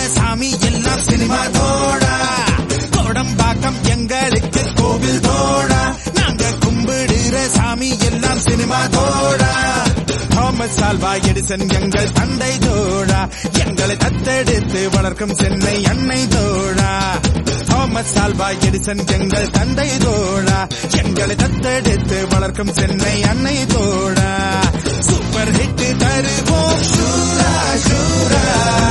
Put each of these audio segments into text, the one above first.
சாமி எல்லாம் சினிமா தோடா கோடம்பாக்கம் எங்களுக்கு கோவில் தோடா நாங்க கும்பிடுற சாமி எல்லாம் சினிமா தோடா தாமஸ் ஆல்வா எடிசன் எங்கள் தந்தை தோழா எங்களை தத்தெடுத்து வளர்க்கும் சென்னை அன்னை தோழா தாமஸ் ஆல்வா எடிசன் எங்கள் தந்தை தோழா எங்களை தத்தெடுத்து வளர்க்கும் சென்னை அன்னை தோழா சூப்பர் ஹிட் தருவோம் ஷூரா ஷூரா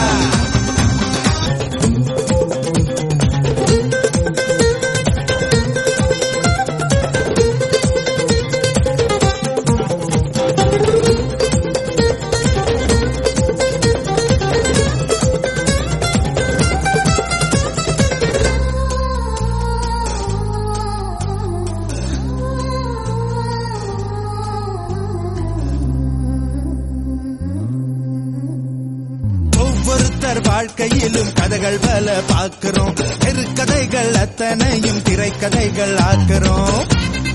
ஒவ்வொருத்தர் வாழ்க்கையிலும் கதைகள் பல பார்க்கிறோம் தெருக்கதைகள் அத்தனையும் திரைக்கதைகள் ஆக்கிறோம்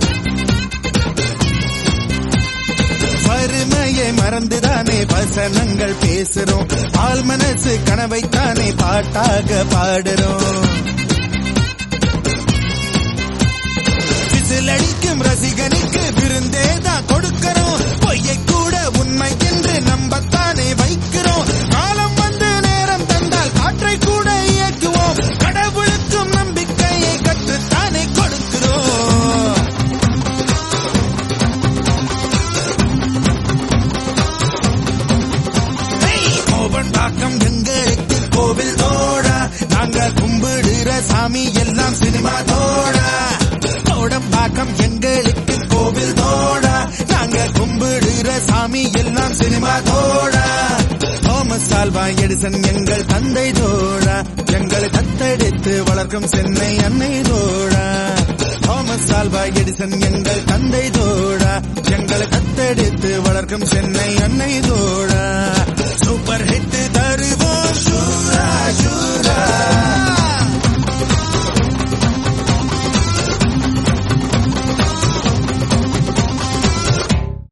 வறுமையை மறந்துதானே வசனங்கள் பேசுறோம் ஆள் மனசு கனவைத்தானே பாட்டாக பாடுறோம் விசில் அடிக்கும் ரசிகனுக்கு விருந்தே தான் கொடுக்கிறோம் பொய்யை கூட உண்மை என்று நம்பத்தானே வைக்கிறோம் காலம் வந்து நேரம் தந்தால் காற்றை கூட இயக்குவோம் கடவுளுக்கும் நம்பிக்கையை கற்றுத்தானே கொடுக்கிறோம் கோபன் பாக்கம் எங்களுக்கு கோவில் தோடா நாங்க கும்பிடுற சாமி எல்லாம் சினிமா தோடா கோடம் பாக்கம் எங்களுக்கு கோவில் தோடா நாங்க கும்பிடுற சாமி எல்லாம் சினிமா தோடா தோமஸ் ஆல்வா எடிசன் எங்கள் தந்தை தோழா எங்களை தத்தெடுத்து வளர்க்கும் சென்னை அன்னை தோழா தாமஸ் ஆல்வா எடிசன் எங்கள் தந்தை தோழா எங்களை தத்தெடுத்து வளர்க்கும் சென்னை அன்னை தோழா சூப்பர் ஹிட் தரு